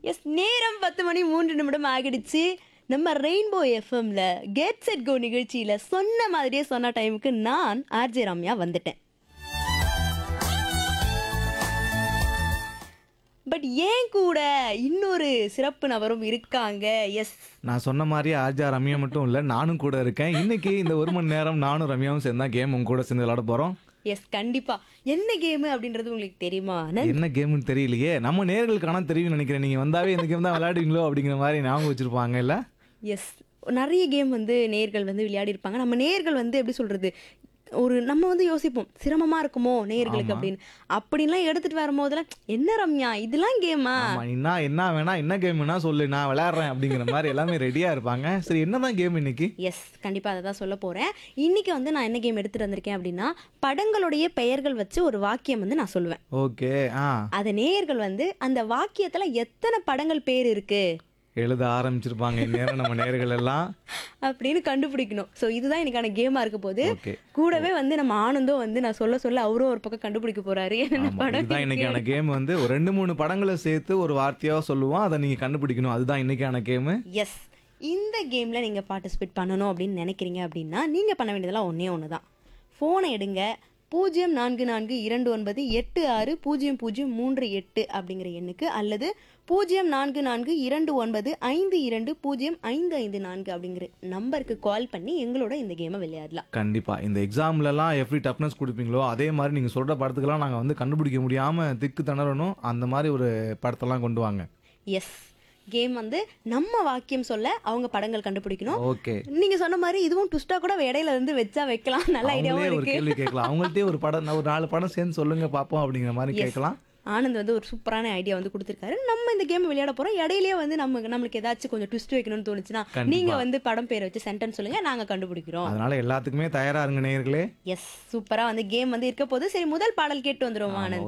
S நேரம் பத்து மணி மூன்று நிமிடம் ஆகிடுச்சு நம்ம ரெயின்போ எஃப்எம்ல கெட் செட் கோ நிகழ்ச்சியில சொன்ன மாதிரியே சொன்ன டைமுக்கு நான் ஆர்ஜே ரம்யா வந்துட்டேன் பட் ஏன் கூட இன்னொரு சிறப்பு நபரும் இருக்காங்க எஸ் நான் சொன்ன மாதிரி ஆர்ஜா ரம்யா மட்டும் இல்லை நானும் கூட இருக்கேன் இன்னைக்கு இந்த ஒரு மணி நேரம் நானும் ரம்யாவும் சேர்ந்தா கேம் உங்க கூட சேர்ந்து விளையாட போறோம் எஸ் கண்டிப்பா என்ன கேம் அப்படின்றது உங்களுக்கு தெரியுமா நன்- என்ன கேம்னு தெரியலையே நம்ம நேர்களுக்கு ஆனால் தெரியும் நினைக்கிறேன் நீங்க வந்தாவே இந்த கேம் தான் விளையாடுவீங்களோ அப்படிங்கிற மாதிரி ஞாபகம் வச்சிருப்பாங்க இல்ல எஸ் நிறைய கேம் வந்து நேர்கள் வந்து விளையாடி இருப்பாங்க நம்ம நேர்கள் வந்து எப்படி சொல்றது ஒரு நம்ம வந்து யோசிப்போம் சிரமமா இருக்குமோ நேர்களுக்கு அப்படின்னு அப்படின்லாம் எடுத்துட்டு வரும்போதெல்லாம் என்ன ரம்யா இதெல்லாம் கேமா ஆமா என்ன என்ன வேணா என்ன கேம்னா சொல்லு நான் விளையாடுறேன் அப்படிங்கிற மாதிரி எல்லாமே ரெடியா இருப்பாங்க சரி என்னதான் கேம் இன்னைக்கு எஸ் கண்டிப்பா அதை தான் சொல்ல போறேன் இன்னைக்கு வந்து நான் என்ன கேம் எடுத்துட்டு வந்திருக்கேன் அப்படின்னா படங்களுடைய பெயர்கள் வச்சு ஒரு வாக்கியம் வந்து நான் சொல்லுவேன் ஓகே ஆ அதை நேயர்கள் வந்து அந்த வாக்கியத்துல எத்தனை படங்கள் பேர் இருக்கு எழுத ஆரம்பிச்சிருப்பாங்க இந்நேரம் நம்ம நேர்கள் எல்லாம் அப்படின்னு கண்டுபிடிக்கணும் ஸோ இதுதான் எனக்கான கேமா இருக்க போது ஓகே கூடவே வந்து நம்ம ஆனந்தும் வந்து நான் சொல்ல சொல்ல அவரும் ஒரு பக்கம் கண்டுபிடிக்க போறாரு என்னென்ன ஆமா, படம் இதுதான் இன்னைக்கான கேம் வந்து ஒரு ரெண்டு மூணு படங்களை சேர்த்து ஒரு வார்த்தையா சொல்லுவோம் அதை நீங்க கண்டுபிடிக்கணும் அதுதான் இன்னைக்கான கேம் எஸ் இந்த கேமில் நீங்கள் பார்ட்டிசிபேட் பண்ணணும் அப்படின்னு நினைக்கிறீங்க அப்படின்னா நீங்கள் பண்ண வேண்டியதெல்லாம் ஒன்றே ஒன்று தான் ஃபோனை எடுங்க பூஜ்ஜியம் நான்கு நான்கு இரண்டு ஒன்பது எட்டு ஆறு பூஜ்ஜியம் பூஜ்ஜியம் மூன்று எட்டு அப்படிங்கிற எண்ணுக்கு அல்லது பூஜ்ஜியம் நான்கு நான்கு இரண்டு ஒன்பது ஐந்து இரண்டு பூஜ்ஜியம் ஐந்து ஐந்து நான்கு அப்படிங்கிற நம்பருக்கு கால் பண்ணி எங்களோட இந்த கேமை விளையாடலாம் கண்டிப்பா இந்த எக்ஸாம்ல எல்லாம் எப்படி டஃப்னஸ் கொடுப்பீங்களோ அதே மாதிரி நீங்க சொல்ற படத்துக்கெல்லாம் நாங்க வந்து கண்டுபிடிக்க முடியாம திக்கு திணறணும் அந்த மாதிரி ஒரு படத்தெல்லாம் கொண்டு வாங்க எஸ் கேம் வந்து நம்ம வாக்கியம் சொல்ல அவங்க படங்கள் கண்டுபிடிக்கணும் ஓகே நீங்க சொன்ன மாதிரி இதுவும் ட்விஸ்டா கூட இடையில இருந்து வச்சா வைக்கலாம் நல்ல ஐடியாவும் அவங்களே ஒரு இருக்கு கேள்வி கேட்கலாம் அவங்கள்ட்டே ஒரு படம் ஒரு நாலு படம் சேர்ந்து சொல்லுங்க பாப்போம் அப்படிங்கிற மாதிரி கேட்கலாம் ஆனந்த் வந்து ஒரு சூப்பரான ஐடியா வந்து கொடுத்துருக்காரு நம்ம இந்த கேம் விளையாட போறோம் இடையிலேயே வந்து நம்ம நம்மளுக்கு ஏதாச்சும் கொஞ்சம் ட்விஸ்ட் வைக்கணும்னு தோணுச்சுன்னா கண்டிப்பா. நீங்க வந்து படம் பேரை வச்சு சென்டென்ஸ் சொல்லுங்க நாங்க கண்டுபிடிக்கிறோம் அதனால எல்லாத்துக்குமே தயாரா இருங்க நேயர்களே எஸ் சூப்பரா வந்து கேம் வந்து இருக்க போது சரி முதல் பாடல் கேட்டு வந்துருவோம் ஆமா, ஆனந்த்